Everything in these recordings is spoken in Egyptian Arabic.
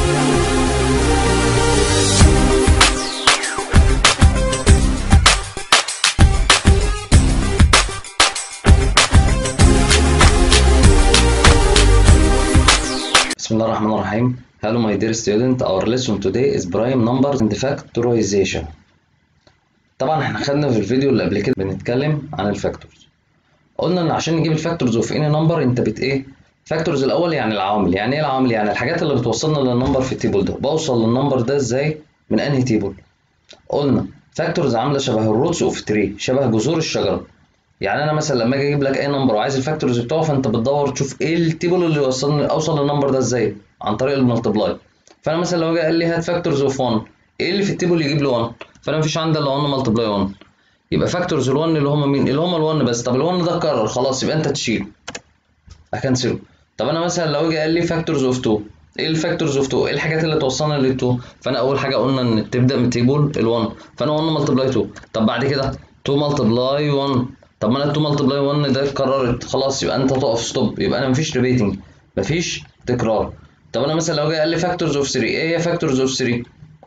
بسم الله الرحمن الرحيم Hello my dear student our lesson today is prime numbers and factorization طبعا احنا خدنا في الفيديو اللي قبل كده بنتكلم عن الفاكتورز قلنا ان عشان نجيب الفاكتورز اوف اني نمبر انت بت ايه فاكتورز الاول يعني العوامل يعني ايه العوامل يعني الحاجات اللي بتوصلنا للنمبر في التيبل ده بوصل للنمبر ده ازاي من انهي تيبل قلنا فاكتورز عامله شبه الروتس اوف تري شبه جذور الشجره يعني انا مثلا لما اجي اجيب لك اي نمبر وعايز الفاكتورز بتوعه فانت بتدور تشوف ايه التيبل اللي يوصلني اوصل للنمبر ده ازاي عن طريق الملتبلاي فانا مثلا لو جه قال لي هات فاكتورز اوف 1 ايه اللي في التيبل يجيب لي 1 فانا مفيش عندي الا 1 ملتبلاي 1 يبقى فاكتورز ال1 اللي هم مين اللي هم ال1 بس طب ال1 ده اتكرر خلاص يبقى انت تشيله اكنسله طب انا مثلا لو جه قال لي فاكتورز اوف 2 ايه الفاكتورز اوف 2 ايه الحاجات اللي توصلنا لل 2 فانا اول حاجه قلنا ان تبدا من تيبل ال1 فانا 1 ملتبلاي 2 طب بعد كده 2 ملتبلاي 1 طب ما انا 2 ملتبلاي 1 ده اتكررت خلاص يبقى انت تقف ستوب يبقى انا مفيش ريبيتنج مفيش تكرار طب انا مثلا لو جه قال لي فاكتورز اوف 3 ايه هي فاكتورز اوف 3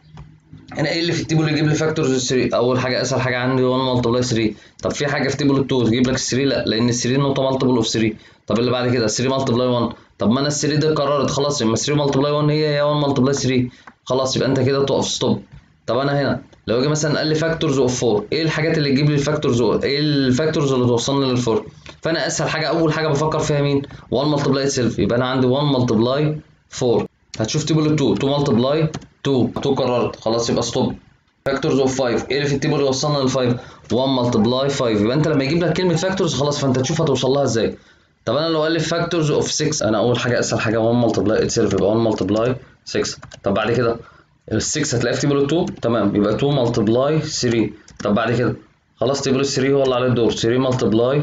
هنا ايه اللي في التيبل يجيب لي فاكتورز اوف 3 اول حاجه اسهل حاجه عندي 1 ملتبلاي 3 طب في حاجه في تيبل ال 2 تجيب لك 3 لا لان ال 3 نقطه ملتبل اوف 3 طب اللي بعد كده 3 ملتبلاي 1 طب ما انا ال 3 دي اتكررت خلاص يبقى 3 ملتبلاي 1 هي هي 1 ملتبلاي 3 خلاص يبقى انت كده تقف ستوب طب انا هنا لو اجي مثلا قال لي فاكتورز اوف 4 ايه الحاجات اللي تجيب لي الفاكتورز ايه الفاكتورز اللي توصلني لل 4 فانا اسهل حاجه اول حاجه بفكر فيها مين 1 ملتبلاي سيلف يبقى انا عندي 1 ملتبلاي 4 هتشوف تيبل 2 2 ملتبلاي 2 2 قررت خلاص يبقى ستوب فاكتورز اوف 5 ايه اللي في التيبل يوصلنا لل 5 1 ملتبلاي 5 يبقى انت لما يجيب لك كلمه فاكتورز خلاص فانت تشوف هتوصل لها ازاي طب انا لو قال لي فاكتورز اوف 6 انا اول حاجه اسهل حاجه 1 ملتبلاي سيلف يبقى 1 ملتبلاي 6 طب بعد كده ال 6 هتلاقيه في تيبل 2 تمام يبقى 2 ملتبلاي 3 طب بعد كده خلاص تيبل 3 هو اللي عليه الدور 3 ملتبلاي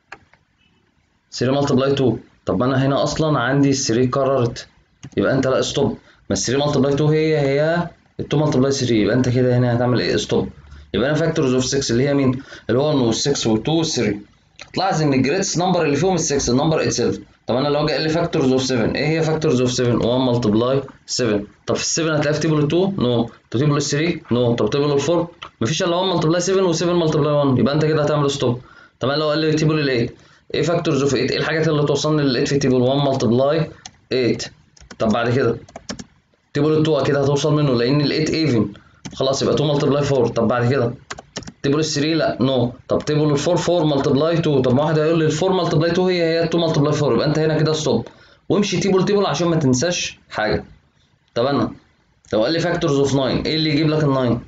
3 ملتبلاي 2 طب ما انا هنا اصلا عندي 3 قررت يبقى انت لا ستوب ما 3 ملتبلاي 2 هي هي ال 2 ملتبلاي 3 يبقى انت كده هنا هتعمل ايه ستوب يبقى انا فاكتورز اوف 6 اللي هي مين ال 1 وال 6 وال 2 وال 3 تلاحظ ان الجريتس نمبر اللي فيهم ال 6 النمبر اتسيلف طب انا لو جه قال لي فاكتورز اوف 7 ايه هي فاكتورز اوف 7 1 ملتبلاي 7 طب في ال 7 هتلاقيها في تيبل 2 نو طب تيبل 3 نو طب تيبل 4 مفيش الا 1 ملتبلاي 7 و7 ملتبلاي 1 يبقى انت كده هتعمل ستوب طب انا لو قال لي تيبل 8 ايه فاكتورز اوف 8 ايه الحاجات اللي توصلني لل 8 في تيبل 1 ملتبلاي 8 طب بعد كده تيبل 2 اكيد هتوصل منه لان ال 8 ايفن خلاص يبقى 2 ملتبلاي 4 طب بعد كده تيبل 3 لا نو طب تيبل 4 4 ملتبلاي 2 طب ما واحد هيقول لي ال 4 ملتبلاي 2 هي هي 2 ملتبلاي 4 يبقى انت هنا كده ستوب وامشي تيبل تيبل عشان ما تنساش حاجه طب انا لو قال لي فاكتورز اوف 9 ايه اللي يجيب لك ال 9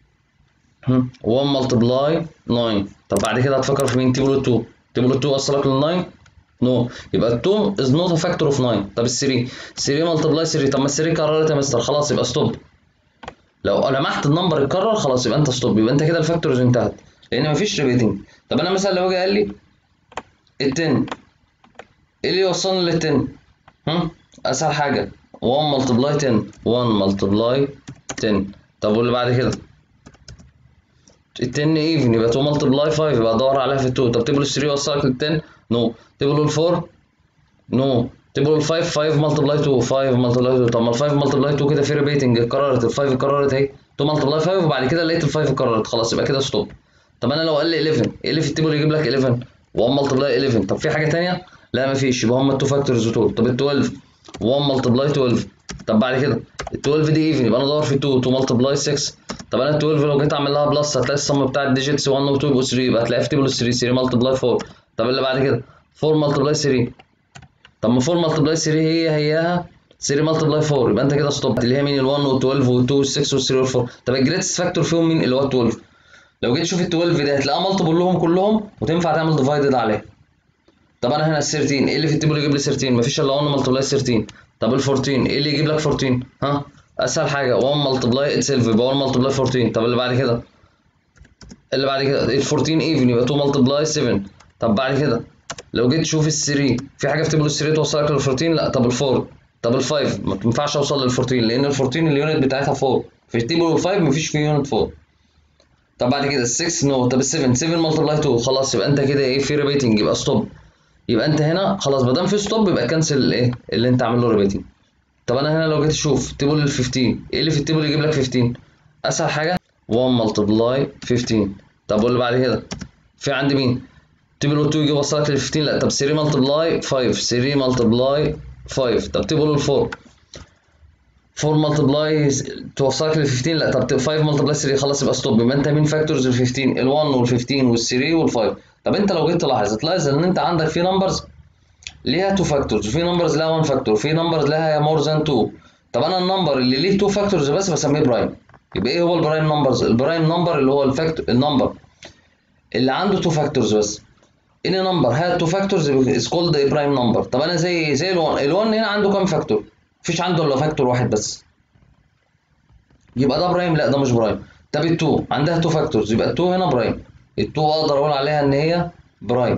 1 ملتبلاي 9 طب بعد كده هتفكر في مين تيبل 2 تيبل 2 وصلك لل 9 نو يبقى ال 2 از نوت ا فاكتور اوف 9 طب ال 3 3 ملتبلاي 3 طب ما ال 3 قررت يا مستر خلاص يبقى ستوب لو لمحت النمبر اتكرر خلاص يبقى انت ستوب يبقى انت كده الفاكتورز انتهت لان مفيش ريبيتنج طب انا مثلا لو جه قال لي ال 10 ايه اللي يوصلني لل 10 هم اسهل حاجه 1 ملتبلاي 10 1 ملتبلاي 10 طب واللي بعد كده ال 10 ايفن يبقى 2 ملتبلاي 5 يبقى ادور عليها في ال 2 طب تيبل 3 يوصلك لل 10 نو تيبل 4 نو تيبل 5 5 ملتبلاي 2 5 ملتبلاي 2 طب ما ال 5 ملتبلاي 2 كده في ريبيتنج اتكررت ال 5 اتكررت اهي 2 ملتبلاي 5 وبعد كده لقيت ال 5 اتكررت خلاص يبقى كده ستوب طب انا لو قال لي 11 ايه اللي في التيبل يجيب لك 11 1 ملتبلاي 11 طب في حاجه ثانيه لا مفيش يبقى هم التو فاكتورز دول طب ال 12 1 ملتبلاي 12 طب بعد كده ال 12 دي ايفن يبقى انا ادور في 2 2 ملتبلاي 6 طب انا ال 12 لو جيت اعمل لها بلس هتلاقي الصم بتاع الديجيتس 1 و 2 يبقوا 3 يبقى هتلاقيها في تيبل 3 3 ملتبلاي 4 طب اللي بعد كده 4 ملتبلاي 3 طب ما 4 ملتبلاي 3 هي هياها 3 ملتبلاي 4 يبقى انت كده ستوب اللي هي مين ال 1 وال 12 وال 2 وال 6 وال 3 وال 4 طب الجريتست فاكتور فيهم مين اللي هو ال 12 لو جيت تشوف ال 12 ده هتلاقيها ملتبل لهم كلهم وتنفع تعمل ديفايدد عليها طب انا هنا ال 13 ايه اللي في التيبل يجيب لي 13 مفيش الا 1 ملتبلاي 13 طب ال 14 ايه اللي يجيب لك 14 ها اسهل حاجه 1 ملتبلاي اتسيلف يبقى 1 ملتبلاي 14 طب اللي بعد كده اللي بعد كده ال 14 ايفن يبقى 2 ملتبلاي 7 طب بعد كده لو جيت تشوف ال 3 في حاجه في تيبل ال 3 توصلك لل 14 لا طب ال 4 طب ال 5 ما ينفعش اوصل لل 14 لان ال 14 اليونت بتاعتها 4 في التيبل ال 5 مفيش فيه يونت 4 طب بعد كده ال 6 نو طب ال 7 7 ملتبلاي 2 خلاص يبقى انت كده ايه في ريبيتنج يبقى ستوب يبقى انت هنا خلاص ما دام في ستوب يبقى كنسل الايه اللي انت عامل له ريبيتنج طب انا هنا لو جيت اشوف تيبل ال 15 ايه اللي في التيبل يجيب لك 15 اسهل حاجه 1 ملتبلاي 15 طب واللي بعد كده في عندي مين تيبل 2 يجي يوصلك لل 15 لا طب 3 ملتبلاي 5 3 ملتبلاي 5 طب تيبل 4 4 ملتبلاي توصلك لل 15 لا طب 5 ملتبلاي 3 خلاص يبقى ستوب يبقى انت مين فاكتورز ال 15 ال 1 وال 15 وال 3 وال 5 طب انت لو جيت تلاحظ تلاحظ ان انت عندك في نمبرز ليها 2 فاكتورز وفي نمبرز لها 1 فاكتور وفي نمبرز لها مور ذان 2 طب انا النمبر اللي ليه 2 فاكتورز بس بسميه برايم يبقى ايه هو البرايم نمبرز البرايم نمبر اللي هو الفاكتور النمبر اللي عنده 2 فاكتورز بس any number had two factors is called a prime number طب انا زي زي ال1 ال1 هنا عنده كام فاكتور مفيش عنده الا فاكتور واحد بس يبقى ده برايم لا ده مش برايم طب ال2 عندها 2 فاكتورز يبقى ال2 هنا برايم ال2 اقدر اقول عليها ان هي برايم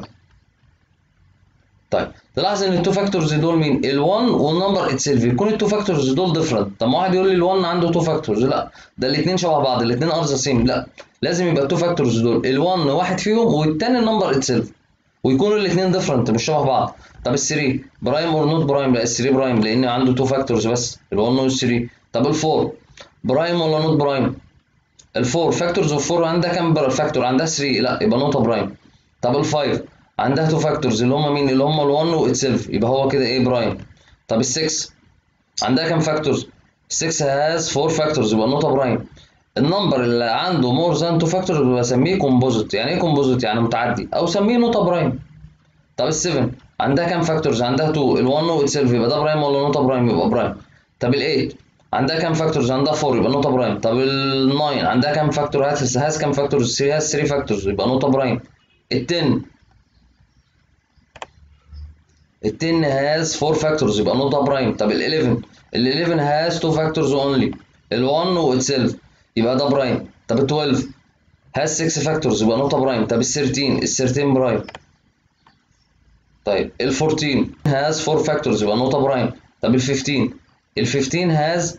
طيب تلاحظ ان التو فاكتورز دول مين ال1 والنمبر اتسيلف يكون التو فاكتورز دول ديفرنت طب ما واحد يقول لي ال1 عنده تو فاكتورز لا ده الاثنين شبه بعض الاثنين ار ذا سيم لا لازم يبقى التو فاكتورز دول ال1 واحد فيهم والثاني النمبر اتسيلف ويكونوا الاثنين ديفرنت مش شبه بعض طب ال3 برايم اور نوت برايم لا ال3 برايم لان عنده تو فاكتورز بس ال1 وال3 طب ال4 برايم ولا نوت برايم ال4 فاكتورز اوف 4 عندها كام فاكتور عندها 3 لا يبقى نوت برايم طب ال5 عندها تو فاكتورز اللي هم مين اللي هم ال1 واتسيلف يبقى هو كده ايه برايم طب ال6 عندها كام فاكتورز 6 هاز 4 فاكتورز يبقى نوت برايم النمبر اللي عنده مور ذان تو فاكتورز بسميه كومبوزيت يعني ايه كومبوزيت يعني متعدي او سميه نوت برايم طب ال7 عندها كام فاكتورز عندها 2 ال1 واتسيلف يبقى ده برايم ولا نوت برايم يبقى برايم طب ال8 عندها كام فاكتورز عندها 4 يبقى نوت برايم طب ال9 عندها كام فاكتور هاز هاز كام فاكتورز 3 هاز 3 فاكتورز يبقى نوت برايم ال10 ال 10 has 4 factors يبقى نوت برايم طب ال 11 ال 11 has 2 factors only ال 1 واتسيلف يبقى ده برايم طب ال 12 has 6 factors يبقى نوت برايم طب ال 13 ال 13 برايم طيب ال 14 has 4 factors يبقى نوت برايم طب ال 15 ال 15 has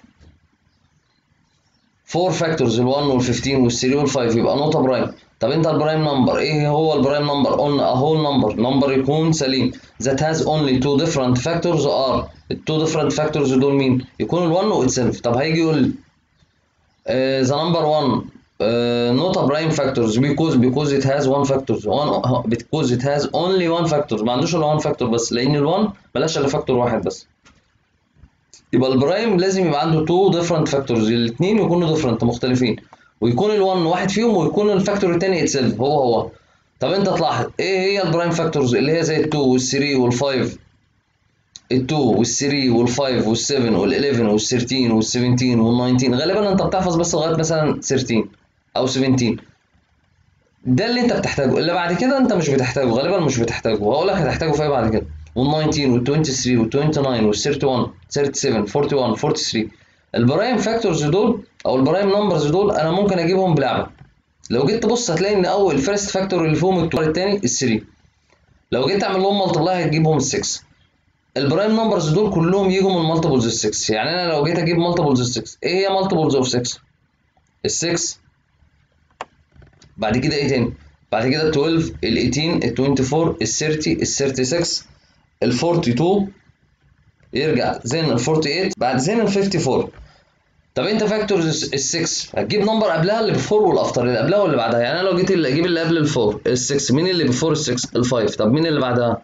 4 factors ال 1 وال 15 وال 3 وال 5 يبقى نوت برايم طب انت البرايم نمبر ايه هو البرايم نمبر قلنا a whole number number يكون سليم that has only two different factors are ال two different factors دول مين يكون ال1 واتسيلف طب هيجي يقول لي uh, the number 1 uh, not a prime factors because because it has one factors one because it has only one factor ما عندوش الا one factor بس لان ال1 ملاش الا فاكتور واحد بس يبقى البرايم لازم يبقى عنده two different factors الاثنين يكونوا different مختلفين ويكون ال1 واحد فيهم ويكون الفاكتور الثاني اتسيلف هو هو طب انت تلاحظ ايه هي البرايم فاكتورز اللي هي زي ال2 وال3 وال5 ال2 وال3 وال5 وال7 وال11 وال13 وال17 وال19 غالبا انت بتحفظ بس لغايه مثلا 13 او 17 ده اللي انت بتحتاجه اللي بعد كده انت مش بتحتاجه غالبا مش بتحتاجه وهقول لك هتحتاجه في ايه بعد كده وال19 وال23 وال29 وال31 37 41 43 البرايم فاكتورز دول او البرايم نمبرز دول انا ممكن اجيبهم بلعبه لو جيت تبص هتلاقي ان اول فيرست فاكتور اللي فيهم التو الثاني ال3 لو جيت تعمل لهم ملتبلاي هتجيبهم ال6 البرايم نمبرز دول كلهم يجوا من مالتيبلز ال6 يعني انا لو جيت اجيب مالتيبلز ال6 ايه هي مالتيبلز اوف 6 ال6 بعد كده ايه تاني بعد كده ال 12 ال 18 ال 24 ال 30 ال 36 ال 42 يرجع زين ال 48 بعد زين ال 54 طب انت فاكتورز ال 6 هتجيب نمبر قبلها اللي بفور والافتر اللي قبلها واللي بعدها يعني انا لو جيت اللي اجيب اللي قبل ال 4 ال 6 مين اللي بفور ال 6 ال 5 طب مين اللي بعدها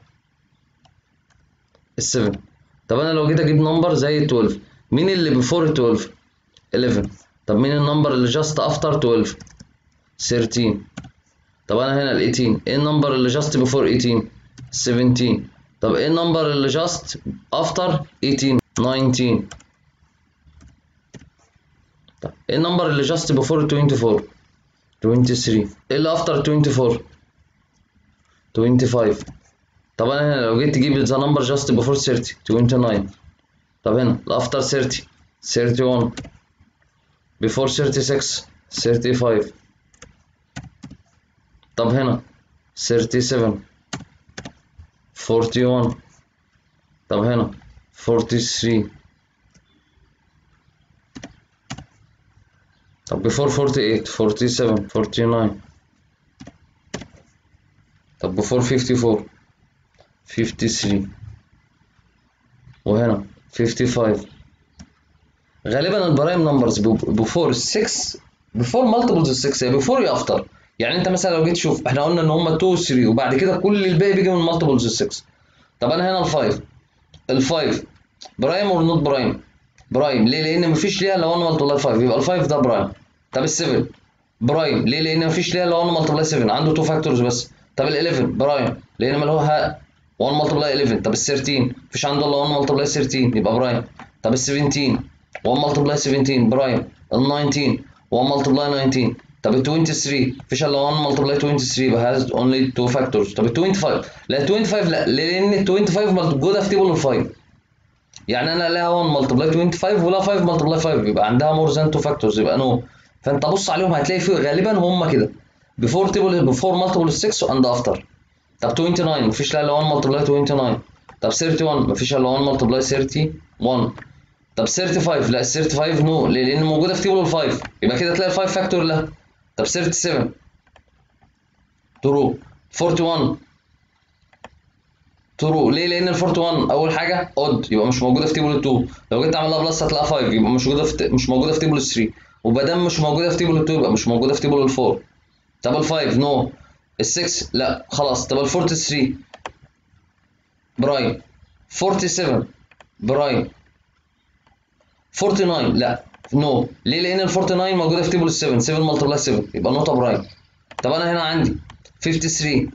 ال 7 طب انا لو جيت اجيب نمبر زي ال 12 مين اللي بفور ال 12 11 طب مين النمبر اللي جاست افتر 12 13 طب انا هنا ال 18 ايه النمبر اللي جاست بفور 18 17 طب ايه النمبر اللي جاست افتر 18 19 طب ايه النمبر اللي جاست بفور 24 23 ايه اللي افتر 24 25 طب انا هنا لو جيت تجيب ذا نمبر جاست بفور 30 29 طب هنا الافتر 30 31 بفور 36 35 طب هنا 37 41 طب هنا 43 طب before 48 47 49 طب before 54 53 وهنا 55 غالبا البرايم نمبرز بفور 6 بفور مالتيبلز 6 يا بفور يا افتر يعني انت مثلا لو جيت تشوف احنا قلنا ان هم 2 3 وبعد كده كل الباقي بيجي من مالتيبلز 6 طب انا هنا ال5 ال5 برايم اور نوت برايم برايم ليه لان مفيش ليها الا 1 مالتيبلاي 5 يبقى ال5 ده برايم طب ال7 برايم ليه لان مفيش ليها الا 1 مالتيبلاي 7 عنده 2 فاكتورز بس طب ال11 برايم لان ما هو 1 مالتيبلاي 11 طب ال13 مفيش عنده الا 1 مالتيبلاي 13 يبقى برايم طب ال17 1 مالتيبلاي 17 برايم ال19 1 مالتيبلاي 19 طب ال 23 مفيش الا 1 مالتيبلاي 23 يبقى هاز اونلي 2 فاكتورز طب ال 25 لا ال 25 لا لان ال 25 موجوده في تيبل ال 5 يعني انا لها 1 مالتيبلاي 25 ولا 5 مالتيبلاي 5 يبقى عندها مور ذان 2 فاكتورز يبقى نو فانت بص عليهم هتلاقي في غالبا هم كده بيفور تيبل بيفور مالتيبل 6 اند افتر طب 29 مفيش الا 1 مالتيبلاي 29 طب 31 مفيش الا 1 مالتيبلاي 31 طب 35 لا ال 35 نو ليه؟ لان موجوده في تيبل ال 5 يبقى كده تلاقي ال 5 فاكتور لها طب 37 ترو 41 ترو ليه؟ لان ال 41 اول حاجه اود يبقى مش موجوده في تيبل ال 2 لو جيت تعمل لها بلس هتلاقيها 5 يبقى مش موجوده في مش موجوده في تيبل ال 3 وبدام مش موجوده في تيبل ال 2 يبقى مش موجوده في تيبل ال 4 طب ال 5 نو ال 6 لا خلاص طب ال 43 برايم 47 برايم 49 لا نو ليه لان ال 49 موجوده في تيبل 7 7 ملتبلاي 7 يبقى نقطه برايم طب انا هنا عندي 53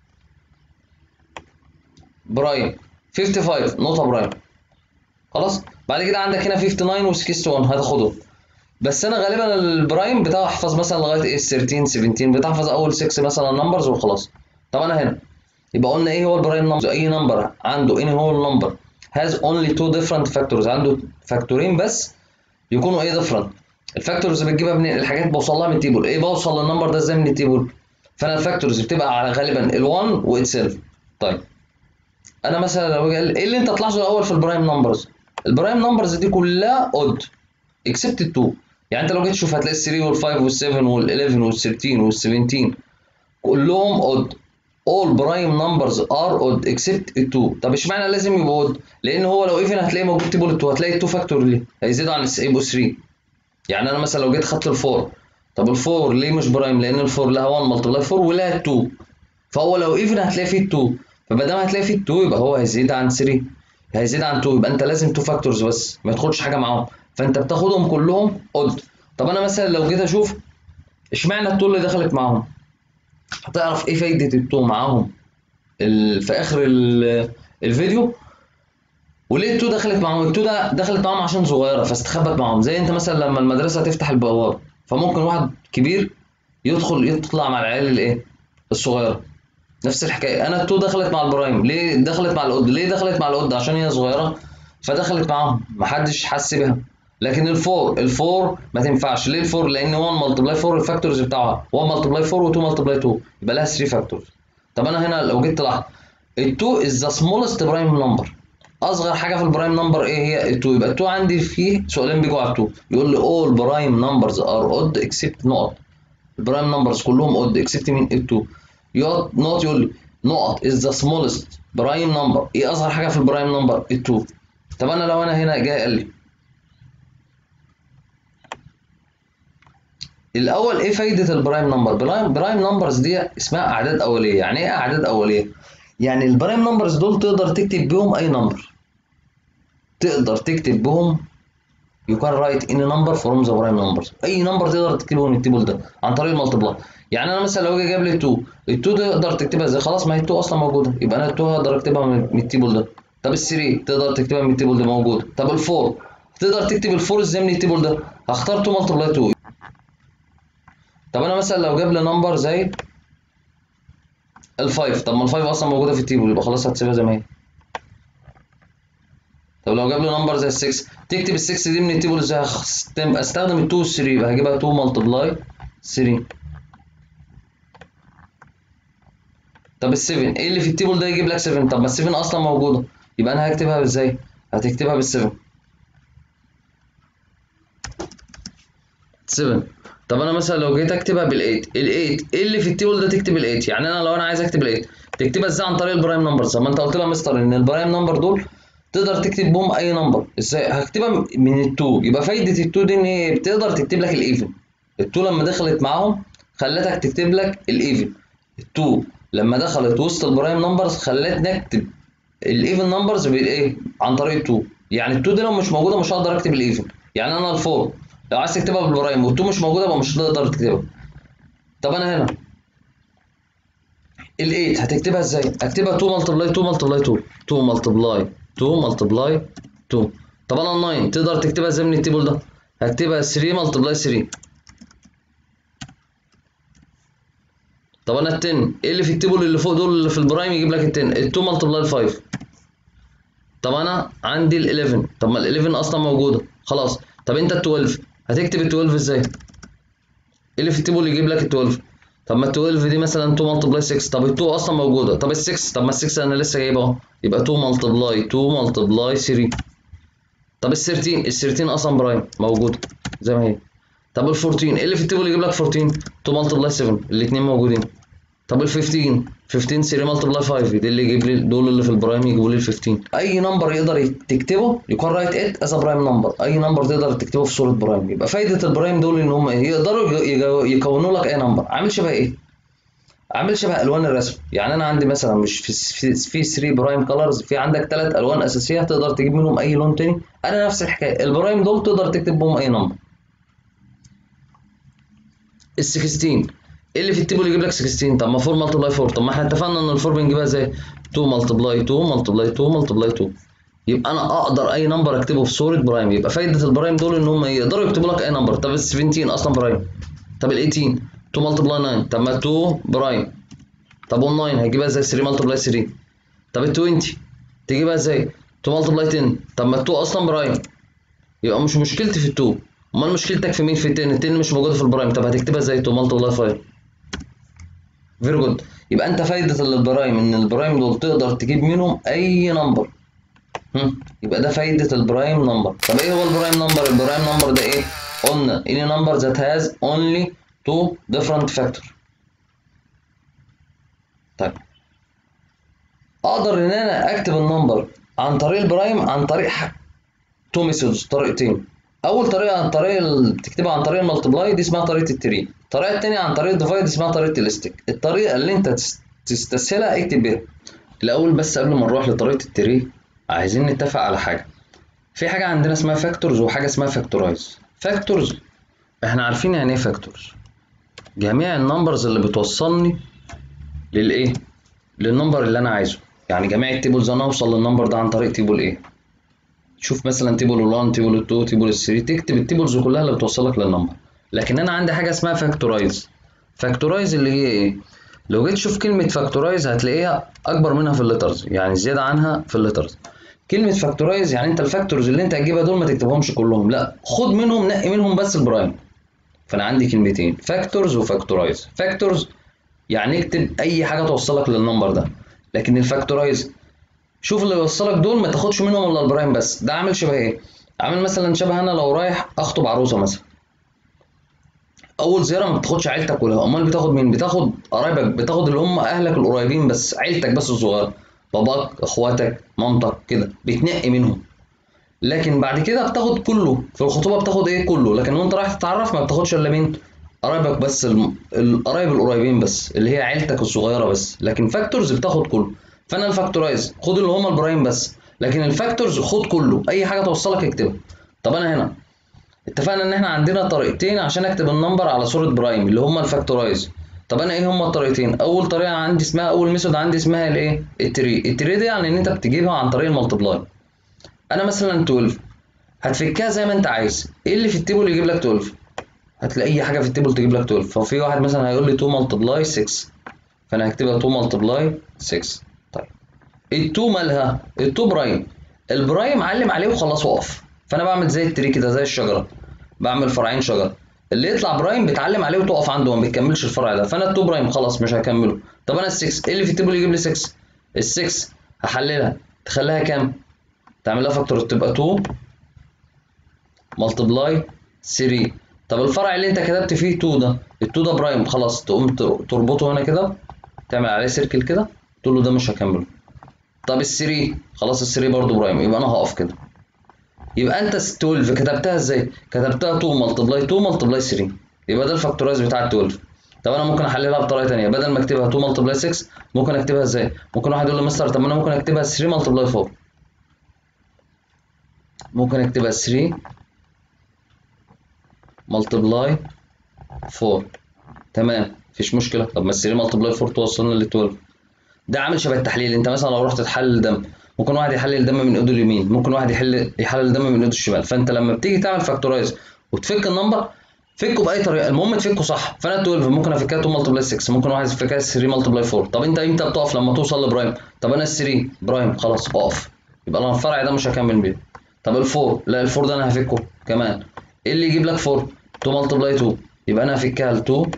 برايم 55 نقطه برايم خلاص بعد كده عندك هنا 59 و 61 هتاخدهم بس انا غالبا البرايم بتحفظ مثلا لغايه ايه 13 17 بتحفظ اول 6 مثلا نمبرز وخلاص طب انا هنا يبقى قلنا ايه هو البرايم نمبر اي نمبر عنده ايه هو النمبر has only two different factors عنده فاكتورين بس يكونوا ايه different الفاكتورز بتجيبها من الحاجات بوصل لها من التيبل ايه بوصل للنمبر ده ازاي من التيبل فانا الفاكتورز بتبقى على غالبا ال1 واتسيلف طيب انا مثلا لو قال ايه اللي انت تلاحظه الاول في البرايم نمبرز البرايم نمبرز دي كلها اود اكسبت ال2 يعني انت لو جيت تشوف هتلاقي ال3 وال5 وال7 وال11 وال13 وال17 كلهم اود all prime numbers are odd except ال 2 طب اشمعنى لازم يبقوا odd لان هو لو even هتلاقي موجود تيبل 2 هتلاقي ال 2 فاكتور ليه هيزيدوا عن يبقوا 3 يعني انا مثلا لو جيت خدت ال 4 طب ال 4 ليه مش برايم لان ال 4 لها 1 ملتبلاي 4 ولها 2 فهو لو even هتلاقي فيه 2 فما دام هتلاقي فيه 2 يبقى هو هيزيد عن 3 هيزيد عن 2 يبقى انت لازم 2 فاكتورز بس ما يدخلش حاجه معاهم فانت بتاخدهم كلهم odd طب انا مثلا لو جيت اشوف اشمعنى ال 2 اللي دخلت معاهم هتعرف ايه فايده ال 2 معاهم في اخر الفيديو وليه التو دخلت معاهم التو ده دخلت معاهم عشان صغيره فاستخبت معاهم زي انت مثلا لما المدرسه تفتح البوابه فممكن واحد كبير يدخل يطلع مع العيال الايه الصغيره نفس الحكايه انا التو دخلت مع البرايم ليه دخلت مع القد ليه دخلت مع القد عشان هي صغيره فدخلت معاهم محدش حس بيها لكن الفور الفور ما تنفعش ليه الفور لان 1 ملتبلاي 4 الفاكتورز بتاعها 1 ملتبلاي 4 و2 ملتبلاي 2 يبقى لها 3 فاكتورز طب انا هنا لو جيت تلاحظ ال 2 is the smallest prime number اصغر حاجه في البرايم نمبر ايه هي ال 2 يبقى ال 2 عندي فيه سؤالين بيجوا على ال 2 يقول لي all prime numbers are odd except نقط البرايم نمبرز كلهم odd except مين ال 2 يقعد نقط يقول لي نقط is the smallest prime number ايه اصغر حاجه في البرايم نمبر ال 2 طب انا لو انا هنا جاي قال لي الاول ايه فايده البرايم نمبر برايم برايم نمبرز دي اسمها اعداد اوليه يعني ايه اعداد اوليه يعني البرايم نمبرز دول تقدر تكتب بيهم اي نمبر تقدر تكتب بهم you can write any number from the prime numbers اي نمبر تقدر تكتبه من التيبل ده عن طريق المالتبلاي يعني انا مثلا لو جه جاب لي 2 ال 2 تقدر تكتبها ازاي خلاص ما هي 2 اصلا موجوده يبقى انا ال 2 هقدر اكتبها من التيبل ده طب ال 3 تقدر تكتبها من التيبل ده موجود طب ال 4 تقدر تكتب ال 4 ازاي من التيبل ده هختار 2 ملتبلاي 2 طب انا مثلا لو جاب لي نمبر زي ال5 طب ما ال5 اصلا موجوده في التيبل يبقى خلاص هتسيبها زي ما هي طب لو جاب لي نمبر زي ال6 تكتب ال6 دي من التيبل ازاي استخدم ال2 وال3 يبقى هجيبها 2 ملتبلاي 3 طب ال7 ايه اللي في التيبل ده يجيب لك 7 طب ما ال7 اصلا موجوده يبقى انا هكتبها ازاي هتكتبها بال7 7 طب انا مثلا لو جيت اكتبها بال8 ال8 ايه اللي في التيبل ده تكتب ال8 يعني انا لو انا عايز اكتب ال8 تكتبها ازاي عن طريق البرايم نمبرز طب ما انت قلت لها مستر ان البرايم نمبر دول تقدر تكتب بهم اي نمبر ازاي هكتبها من التو يبقى فايده التو دي ان هي بتقدر تكتب لك الايفن التو لما دخلت معاهم خلتك تكتب لك الايفن التو لما دخلت وسط البرايم نمبرز خلتني اكتب الايفن نمبرز بالايه عن طريق التو يعني التو دي لو مش موجوده مش هقدر اكتب الايفن يعني انا الفور لو عايز تكتبها بالبرايم والتو مش موجوده يبقى مش هتقدر تكتبها طب انا هنا ال8 هتكتبها ازاي؟ هكتبها 2 ملتبلاي 2 ملتبلاي 2 2 ملتبلاي 2 ملتبلاي 2 طب انا 9 تقدر تكتبها ازاي من التيبل ده؟ هكتبها 3 ملتبلاي 3 طب انا ال 10 ايه اللي في التيبل اللي فوق دول اللي في البرايم يجيب لك ال 10 ال 2 ملتبلاي 5 طب انا عندي ال 11 طب ما ال 11 اصلا موجوده خلاص طب انت ال 12 هتكتب ال 12 ازاي؟ ايه اللي في التيبل يجيب لك ال 12 طب ما ال 12 دي مثلا 2 ملتبلاي 6 طب ال 2 اصلا موجوده طب ال 6 طب ما ال 6 انا لسه جايبها اهو يبقى 2 ملتبلاي 2 ملتبلاي 3 طب ال 13 ال 13 اصلا برايم موجوده زي ما هي طب ال 14 ايه اللي في التيبل يجيب لك 14 2 ملتبلاي 7 الاثنين موجودين طب ال 15 15 3 ملتبلاي 5 دي اللي يجيب لي دول اللي في البرايم يجيبوا لي ال 15 اي نمبر يقدر تكتبه يكون رايت ات از برايم نمبر اي نمبر تقدر تكتبه في صوره برايم يبقى فايده البرايم دول ان هم يقدروا يكونوا لك اي نمبر عامل شبه ايه عامل شبه الوان الرسم يعني انا عندي مثلا مش في في 3 برايم كلرز في عندك ثلاث الوان اساسيه تقدر تجيب منهم اي لون تاني انا نفس الحكايه البرايم دول تقدر تكتب بهم اي نمبر ال 16 ايه اللي في التيبل يجيب لك 16 طب ما 4 ملتبلاي 4 طب ما احنا اتفقنا ان ال 4 بنجيبها ازاي 2 ملتبلاي 2 ملتبلاي 2 ملتبلاي 2 يبقى انا اقدر اي نمبر اكتبه في صوره برايم يبقى فايده البرايم دول ان هم يقدروا يكتبوا لك اي نمبر طب ال 17 اصلا برايم طب ال 18 2 ملتبلاي 9 طب ما 2 برايم طب وال 9 هيجيبها ازاي 3 ملتبلاي 3 طب ال 20 تجيبها ازاي 2 ملتبلاي 10 طب ما ال 2 اصلا برايم يبقى مش مشكلتي في ال 2 امال مشكلتك في مين في ال 10 ال 10 مش موجوده في البرايم طب هتكتبها ازاي 2 ملتبلاي 5 فيري جود يبقى انت فايده البرايم ان البرايم دول تقدر تجيب منهم اي نمبر يبقى ده فايده البرايم نمبر طب ايه هو البرايم نمبر البرايم نمبر ده ايه قلنا any number that has only two different factor طيب اقدر ان انا اكتب النمبر عن طريق البرايم عن طريق تو ميثودز طريقتين اول طريقه عن طريق ال... بتكتبها عن طريق الملتبلاي دي اسمها طريقه التري الطريقه الثانيه عن طريق الديفايد اسمها طريقه الاستيك الطريقه اللي انت تستسهلها اكتب بيها الاول بس قبل ما نروح لطريقه التري عايزين نتفق على حاجه في حاجه عندنا اسمها فاكتورز وحاجه اسمها فاكتورايز فاكتورز احنا عارفين يعني ايه فاكتورز جميع النمبرز اللي بتوصلني للايه للنمبر اللي انا عايزه يعني جميع التيبلز انا اوصل للنمبر ده عن طريق تيبل ايه شوف مثلا تيبل 1 تيبل 2 تيبل 3 تكتب التيبلز كلها اللي بتوصلك للنمبر لكن انا عندي حاجه اسمها فاكتورايز فاكتورايز اللي هي ايه لو جيت تشوف كلمه فاكتورايز هتلاقيها اكبر منها في الليترز يعني زياده عنها في الليترز كلمه فاكتورايز يعني انت الفاكتورز اللي انت هتجيبها دول ما تكتبهمش كلهم لا خد منهم نقي منهم بس البرايم فانا عندي كلمتين فاكتورز وفاكتورايز فاكتورز يعني اكتب اي حاجه توصلك للنمبر ده لكن الفاكتورايز شوف اللي يوصلك دول ما تاخدش منهم الا البرايم بس ده عامل شبه ايه عامل مثلا شبه انا لو رايح اخطب عروسه مثلا اول زياره ما بتاخدش عيلتك كلها امال بتاخد مين بتاخد قرايبك بتاخد اللي هم اهلك القريبين بس عيلتك بس الصغيره باباك اخواتك مامتك كده بتنقي منهم لكن بعد كده بتاخد كله في الخطوبه بتاخد ايه كله لكن وانت رايح تتعرف ما بتاخدش الا مين قرايبك بس القرايب القريبين بس اللي هي عيلتك الصغيره بس لكن فاكتورز بتاخد كله فانا الفاكتورايز خد اللي هم البرايم بس لكن الفاكتورز خد كله اي حاجه توصلك اكتبها طب انا هنا اتفقنا ان احنا عندنا طريقتين عشان اكتب النمبر على صوره برايم اللي هم الفاكتورايز طب انا ايه هما الطريقتين اول طريقه عندي اسمها اول ميثود عندي اسمها الايه التري التري دي يعني ان انت بتجيبها عن طريق الملتبلاي انا مثلا 12 هتفكها زي ما انت عايز ايه اللي في التيبل يجيب لك 12 هتلاقي اي حاجه في التيبل تجيب لك 12 ففي واحد مثلا هيقول لي 2 ملتبلاي 6 فانا هكتبها 2 ملتبلاي 6 طيب ال2 مالها ال2 برايم البرايم علم عليه وخلاص وقف فانا بعمل زي التري كده زي الشجره بعمل فرعين شجره اللي يطلع برايم بتعلم عليه وتقف عنده ما بيكملش الفرع ده فانا التو برايم خلاص مش هكمله طب انا ال6 ايه اللي في التيبل يجيب لي 6 ال6 هحللها تخليها كام تعمل لها فاكتور تبقى 2 ملتبلاي 3 طب الفرع اللي انت كتبت فيه 2 ده ال2 ده برايم خلاص تقوم تربطه هنا كده تعمل عليه سيركل كده تقول له ده مش هكمله طب ال 3 خلاص ال 3 برضه برايم يبقى انا هقف كده يبقى انت 12 كتبتها ازاي؟ كتبتها 2 ملتبلاي 2 ملتبلاي 3 يبقى ده الفاكتورايز بتاع ال 12 طب انا ممكن احللها بطريقه ثانيه بدل ما اكتبها 2 ملتبلاي 6 ممكن اكتبها ازاي؟ ممكن واحد يقول لي مستر طب ما انا ممكن اكتبها 3 ملتبلاي 4 ممكن اكتبها 3 ملتبلاي 4 تمام مفيش مشكله طب ما ال 3 ملتبلاي 4 توصلنا ل 12 ده عامل شبه التحليل انت مثلا لو رحت تحلل دم ممكن واحد يحلل دم من ايده اليمين ممكن واحد يحل يحلل دم من ايده الشمال فانت لما بتيجي تعمل فاكتورايز وتفك النمبر فكه باي طريقه المهم تفكه صح فانا 12 ممكن افكها 2 ملتبلاي 6 ممكن واحد يفكها 3 ملتبلاي 4 طب انت امتى بتقف لما توصل لبرايم طب انا ال 3 برايم خلاص اقف يبقى انا الفرع ده مش هكمل بيه طب ال 4 لا ال 4 ده انا هفكه كمان ايه اللي يجيب لك 4 2 ملتبلاي 2 يبقى انا هفكها ل 2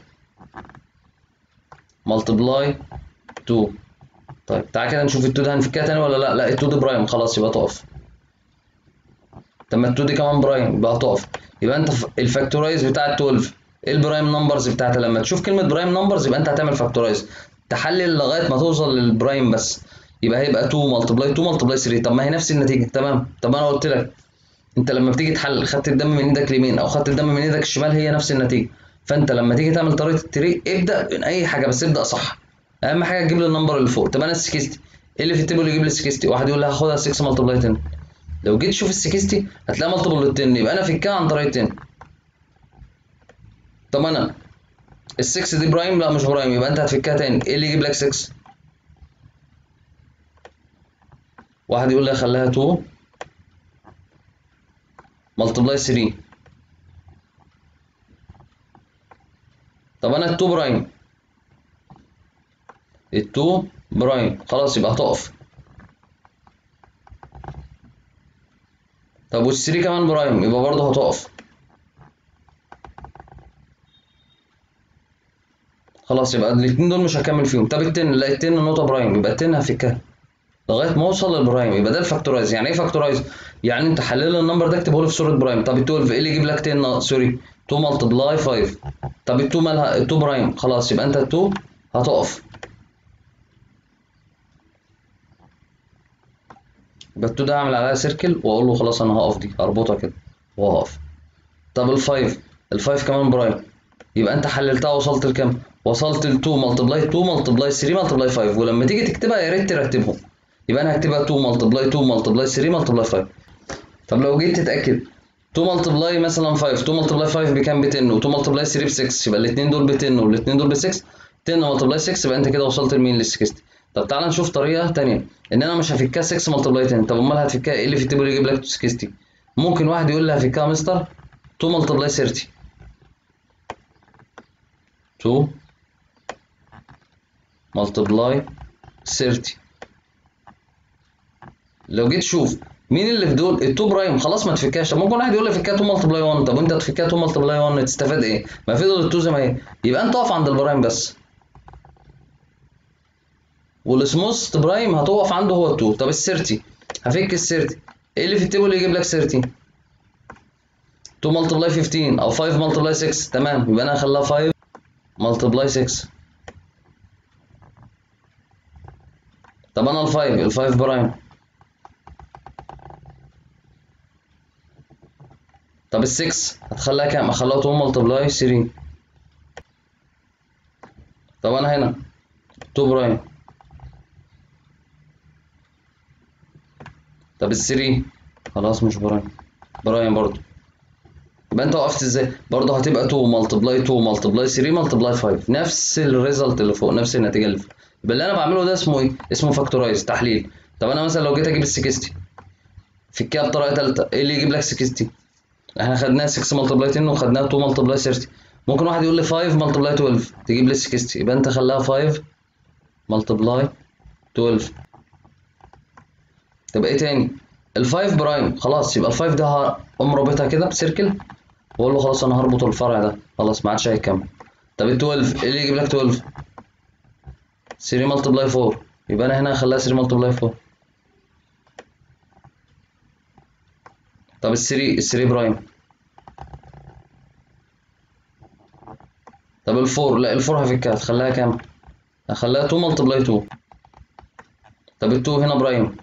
ملتبلاي 2 طيب تعالى كده نشوف ال 2 ده هنفكها تاني ولا لا لا ال 2 دي برايم خلاص يبقى تقف طب ما ال 2 دي كمان برايم يبقى تقف يبقى انت الفاكتورايز بتاع ال 12 ايه البرايم نمبرز بتاعتها لما تشوف كلمه برايم نمبرز يبقى انت هتعمل فاكتورايز تحلل لغايه ما توصل للبرايم بس يبقى هيبقى 2 ملتبلاي 2 ملتبلاي 3 طب ما هي نفس النتيجه تمام طب انا قلت لك انت لما بتيجي تحلل خدت الدم من ايدك اليمين او خدت الدم من ايدك الشمال هي نفس النتيجه فانت لما تيجي تعمل طريقه التري ابدا من اي حاجه بس ابدا صح اهم حاجه تجيب لي النمبر اللي فوق طب انا ال 60 ايه اللي في التيبل يجيب لي ال 60 واحد يقول لي هاخدها 6 ملتبلاي 10 لو جيت تشوف ال 60 هتلاقيها ملتبل لل 10 يبقى انا فكها عن طريق 10 طب انا ال 6 دي برايم لا مش برايم يبقى انت هتفكها تاني ايه اللي يجيب لك 6 واحد يقول لي خليها 2 ملتبلاي 3 طب انا ال 2 برايم ال 2 برايم خلاص يبقى هتقف طب وال 3 كمان برايم يبقى برضه هتقف خلاص يبقى الاثنين دول مش هكمل فيهم طب التن لا التن نقطة برايم يبقى التن هفكها لغاية ما اوصل للبرايم يبقى ده الفاكتورايز يعني ايه فاكتورايز؟ يعني انت حلل النمبر ده اكتبه لي في صورة برايم طب ال 12 ايه اللي يجيب لك 10 سوري 2 ملتبلاي 5 طب ال 2 مالها ال 2 برايم خلاص يبقى انت ال 2 هتقف يبقى ال 2 ده هعمل عليها سيركل واقول له خلاص انا هقف دي اربطها كده وهقف طب ال 5 ال 5 كمان برايم يبقى انت حللتها وصلت لكام؟ وصلت ل 2 ملتبلاي 2 ملتبلاي 3 ملتبلاي 5 ولما تيجي تكتبها يا ريت ترتبهم يبقى انا هكتبها 2 ملتبلاي 2 ملتبلاي 3 ملتبلاي 5 طب لو جيت تتاكد 2 ملتبلاي مثلا 5 2 ملتبلاي 5 بكام ب 10 و2 ملتبلاي 3 ب 6 يبقى الاثنين دول ب 10 والاثنين دول ب 6 10 ملتبلاي 6 يبقى انت كده وصلت لمين لل 60 طب تعالى نشوف طريقه ثانيه ان انا مش هفكها 6 ملتبلاي 10 طب امال هتفكها ايه اللي في التيبل يجيب لك 60 ممكن واحد يقول لي هفكها مستر 2 ملتبلاي 30 2 ملتبلاي 30 لو جيت شوف مين اللي في دول ال2 برايم خلاص ما تفكاش طب ممكن واحد يقول لي فكها 2 ملتبلاي 1 طب وانت تفكها 2 ملتبلاي 1 تستفاد ايه؟ ما في دول ال2 زي ما هي يبقى انت اقف عند البرايم بس والسموث برايم هتقف عنده هو ال2 طب ال 30 هفك ال 30 ايه اللي في التيبل يجيب لك 30 2 ملتبلاي 15 او 5 ملتبلاي 6 تمام يبقى انا هخليها 5 ملتبلاي 6 طب انا ال5 ال5 برايم طب ال6 هتخليها كام؟ هخليها 2 ملتبلاي 3 طب انا هنا 2 برايم طب ال3 خلاص مش برايم برايم برضو يبقى انت وقفت ازاي؟ برضه هتبقى 2 ملتبلاي 2 ملتبلاي 3 ملتبلاي 5 نفس الريزلت اللي فوق نفس النتيجه اللي فوق يبقى اللي انا بعمله ده اسمه ايه؟ اسمه فاكتورايز تحليل طب انا مثلا لو جيت اجيب ال 60 فكها بطريقه ثالثه ايه اللي يجيب لك 60 احنا خدناها 6 ملتبلاي 10 وخدناها 2 ملتبلاي 30 ممكن واحد يقول لي 5 ملتبلاي 12 تجيب لي 60 يبقى انت خليها 5 ملتبلاي 12 طب ايه تاني ال 5 برايم خلاص يبقى ال 5 ده هقوم رابطها كده بسيركل واقول له خلاص انا هربط الفرع ده خلاص ما عادش هيكمل طب ال 12 ايه اللي يجيب لك 12 3 ملتبلاي 4 يبقى انا هنا هخليها 3 ملتبلاي 4 طب ال 3 ال 3 برايم طب ال 4 لا ال 4 هفكها هتخليها كام؟ هخليها 2 ملتبلاي 2 طب ال 2 هنا برايم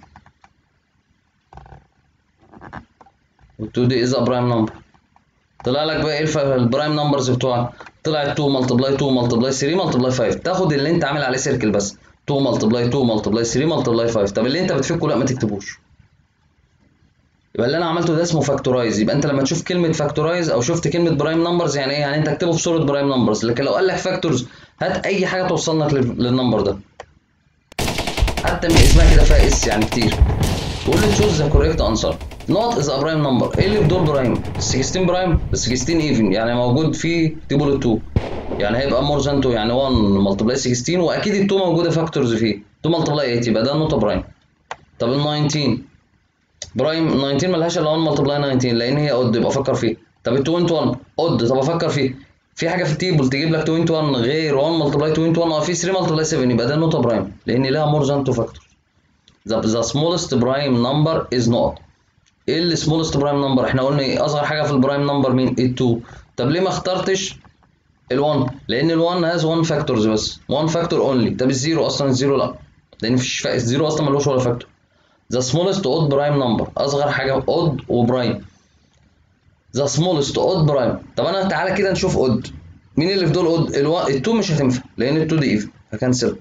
وال 2 دي از ا برايم نمبر طلع لك بقى ايه الف- البرايم نمبرز بتوعك طلع 2 ملتبلاي 2 ملتبلاي 3 ملتبلاي 5 تاخد اللي انت عامل عليه سيركل بس 2 ملتبلاي 2 ملتبلاي 3 ملتبلاي 5 طب اللي انت بتفكه لا ما تكتبوش يبقى اللي انا عملته ده اسمه فاكتورايز يبقى انت لما تشوف كلمه فاكتورايز او شفت كلمه برايم نمبرز يعني ايه يعني انت اكتبه في صوره برايم نمبرز لكن لو قال لك فاكتورز هات اي حاجه توصل لك لل- للنمبر ده حتى من اسمها كده فيها اس يعني كتير وقول لي تشوز ذا كوريكت انسر نوت از ا برايم نمبر ايه اللي في دول برايم 16 برايم 16 ايفن يعني موجود في تيبل 2 يعني هيبقى مور ذان 2 يعني 1 ملتبلاي 16 واكيد ال 2 موجوده فاكتورز فيه 2 ملتبلاي 8 يبقى ده نوت برايم طب ال 19 برايم 19 ملهاش الا 1 ملتبلاي 19 لان هي اود يبقى افكر فيه طب ال 21 اود طب افكر فيه في حاجه في التيبل تجيب لك 21 غير 1 ملتبلاي 21 اه في 3 ملتبلاي 7 يبقى ده نوت برايم لان لها مور ذان 2 فاكتور the, the smallest prime number is not ايه ال smallest prime number احنا قلنا ايه اصغر حاجه في البرايم نمبر مين ال 2 طب ليه ما اخترتش ال 1 لان ال 1 has 1 factors بس 1 factor only طب الزيرو اصلا الزيرو لا لان مفيش فا... الزيرو اصلا ملوش ولا فاكتور the smallest odd prime number اصغر حاجه odd وبرايم the smallest odd prime طب انا تعالى كده نشوف odd مين اللي في دول odd ال 1 ال 2 مش هتنفع لان ال 2 دي even هكنسل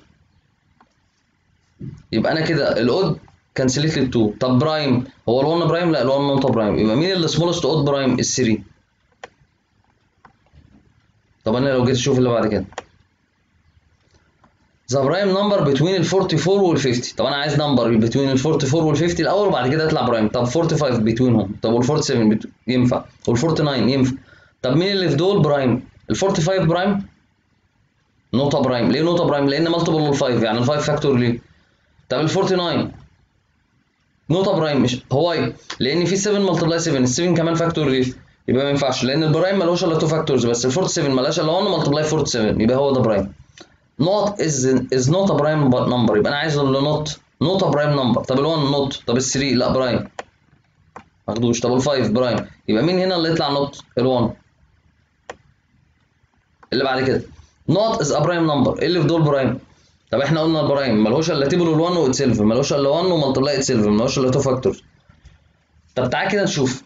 يبقى انا كده الاود كنسلت لي 2 طب برايم هو ال1 برايم لا ال1 نوت برايم يبقى مين اللي سمولست اود برايم ال 3 طب انا لو جيت اشوف اللي بعد كده ذا برايم نمبر بتوين ال 44 وال 50 طب انا عايز نمبر بتوين ال 44 وال 50 الاول وبعد كده يطلع برايم طب 45 بتوينهم طب وال 47 بت... ينفع وال 49 ينفع طب مين اللي في دول برايم ال 45 برايم نوتا برايم ليه نوتا برايم لان مالتيبل لل 5 يعني ال 5 فاكتور ليه طب ال 49 نقطة برايم مش هو ايه؟ لأن في 7 ملتبلاي 7 ال 7 كمان فاكتور ليه؟ يبقى ما ينفعش لأن البرايم ملوش إلا 2 فاكتورز بس ال 47 ملهاش إلا 1 ملتبلاي 47 يبقى هو ده برايم. نوت از از نوت برايم نمبر يبقى أنا عايز اللي نوت نوت برايم نمبر طب ال 1 نوت طب ال 3 لا برايم. ماخدوش طب ال 5 برايم يبقى مين هنا اللي يطلع نوت؟ ال 1 اللي بعد كده نوت از ا برايم نمبر ايه اللي في دول برايم؟ طب احنا قلنا البرايم ملهوش الا تيبل 1 واتسيلف ملهوش الا 1 وملتبلاي اتسيلف ملهوش الا 2 فاكتورز طب تعالى كده نشوف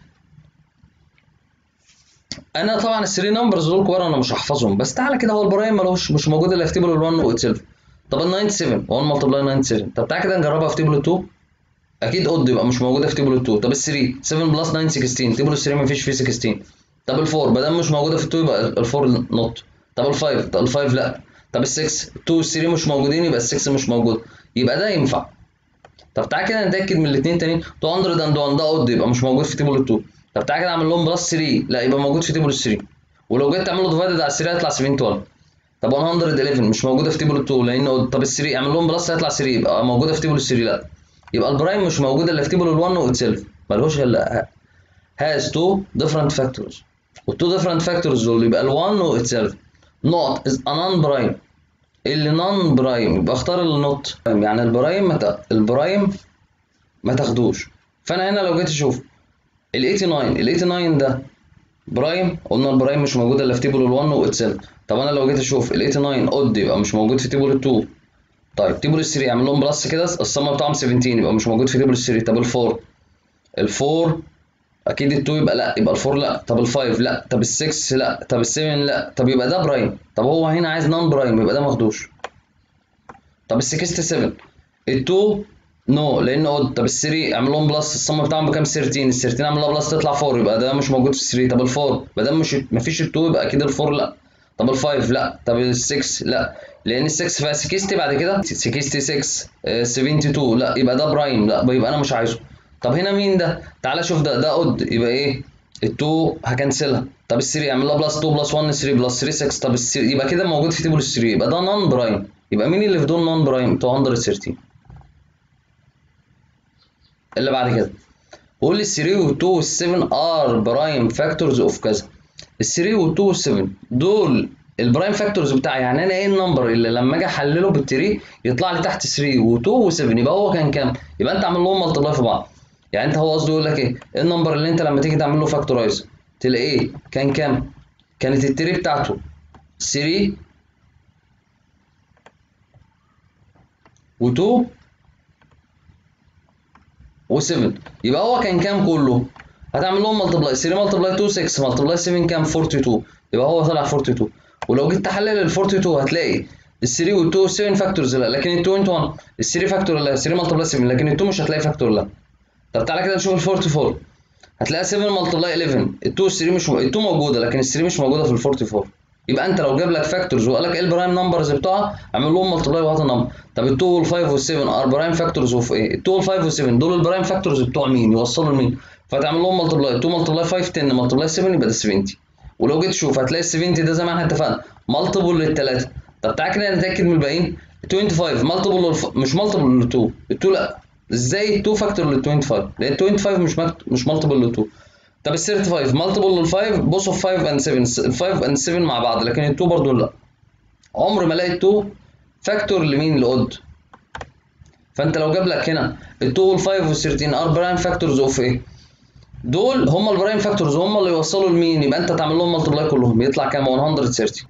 انا طبعا ال 3 نمبرز دول كبار انا مش هحفظهم بس تعالى كده هو البرايم ملهوش مش موجود الا في تيبل 1 واتسيلف طب ال 97 1 ملتبلاي 97 طب تعالى كده نجربها في تيبل 2 اكيد اود يبقى مش موجوده في تيبل 2 طب ال 3 7 بلس 9 16 تيبل 3 مفيش فيه 16 طب ال 4 ما دام مش موجوده في 2 يبقى ال 4 نوت طب ال 5 طب ال 5 لا طب ال 6 2 وال 3 مش موجودين يبقى ال 6 مش موجود يبقى ده ينفع طب تعالى كده نتاكد من الاثنين التانيين 200 اند 1 ده اود يبقى مش موجود في تيبل 2 طب تعالى كده اعمل لهم بلس 3 لا يبقى موجود في تيبل 3 ولو جيت تعمل له ديفايدد على 3 هيطلع 7 12 طب 111 مش موجوده في تيبل 2 لان اود طب ال 3 اعمل لهم بلس هيطلع 3 يبقى موجوده في تيبل 3 لا يبقى البرايم مش موجوده الا في تيبل 1 واتسيلف ملهوش الا has two different factors والتو different factors دول يبقى ال 1 واتسيلف not is a non prime اللي نون برايم يبقى اختار النوت يعني البرايم مت... البرايم ما تاخدوش فانا هنا لو جيت اشوف ال 89 ال 89 ده برايم قلنا البرايم مش موجود الا في تيبل 1 واتسيلف طب انا لو جيت اشوف ال 89 اود يبقى مش موجود في تيبل 2 طيب تيبل 3 اعمل لهم بلس كده الصم بتاعهم 17 يبقى مش موجود في تيبل 3 طب ال 4 ال 4 اكيد ال 2 يبقى لا يبقى ال 4 لا طب ال 5 لا طب ال 6 لا طب ال 7 لا طب يبقى ده برايم طب هو هنا عايز نون برايم يبقى ده ماخدوش طب ال 67 ال 2 نو لان اود طب ال 3 اعمل لهم بلس الصم بتاعهم بكام 13 ال 13 اعمل لها بلس تطلع 4 يبقى ده مش موجود في 3 طب ال 4 ما دام مش مفيش ال 2 يبقى اكيد ال 4 لا طب ال 5 لا طب ال 6 لا لان ال 6 فيها 60 بعد كده 66 آه، 72 لا يبقى ده برايم لا يبقى انا مش عايزه طب هنا مين ده تعالى شوف ده ده اود يبقى ايه ال 2 هكنسلها طب ال 3 اعمل لها بلس 2 بلس 1 3 بلس 3 6 طب ال 3 يبقى كده موجود في تيبل 3 يبقى ده نون برايم يبقى مين اللي في دول نون برايم 213 اللي بعد كده قول لي ال 3 وال 2 وال 7 ار برايم فاكتورز اوف كذا ال 3 وال 2 وال 7 دول البرايم فاكتورز بتاعي يعني انا ايه النمبر اللي لما اجي احلله بالتري يطلع لي تحت 3 و2 و7 يبقى هو كان كام؟ يبقى انت عامل لهم ملتبلاي في بعض يعني انت هو قصده يقول لك ايه؟ ايه النمبر اللي انت لما تيجي تعمل له فاكتورايز تلاقيه كان كام؟ كانت التري بتاعته 3 و2 و7 يبقى هو كان كام كله هتعمل لهم ملتبلاي 3 ملتبلاي 2 6 ملتبلاي 7 كام 42 يبقى هو طلع 42 ولو جيت تحلل ال 42 هتلاقي ال 3 وال 2 وال 7 فاكتورز لا لكن ال 2 انت 1 ال 3 فاكتور لا 3 ملتبلاي 7 لكن ال 2 مش هتلاقي فاكتور لا طب تعالى كده نشوف ال 44 هتلاقي 7 ملتبلاي 11 ال 2 وال 3 مش م... ال 2 موجوده لكن ال 3 مش موجوده في ال 44 يبقى انت لو جاب لك فاكتورز وقال لك ايه البرايم نمبرز بتوعها اعمل لهم ملتبلاي وهات النمبر طب ال 2 وال 5 وال 7 ار برايم فاكتورز اوف ايه ال 2 وال 5 وال 7 دول البرايم فاكتورز بتوع مين يوصلوا لمين فتعمل لهم ملتبلاي 2 ملتبلاي 5 10 ملتبلاي 7 يبقى ده 70 ولو جيت تشوف هتلاقي ال 70 ده زي ما احنا اتفقنا مالتيبل للثلاثه طب تعالى كده نتاكد من الباقيين 25 مالتيبل للف... مش مالتيبل لل 2 ال 2 لا ازاي 2 فاكتور لل 25 لان 25 مش مكت... مش مالتيبل لل 2 طب ال 35 مالتيبل لل 5 بص اوف 5 اند 7 ال 5 اند 7 مع بعض لكن ال 2 برضه لا عمر ما الاقي 2 فاكتور لمين لاود فانت لو جاب لك هنا ال 2 وال 5 وال 13 ار برايم فاكتورز اوف ايه دول هم البرايم فاكتورز هم اللي يوصلوا لمين يبقى انت تعمل لهم ملتبلاي كلهم يطلع كام 130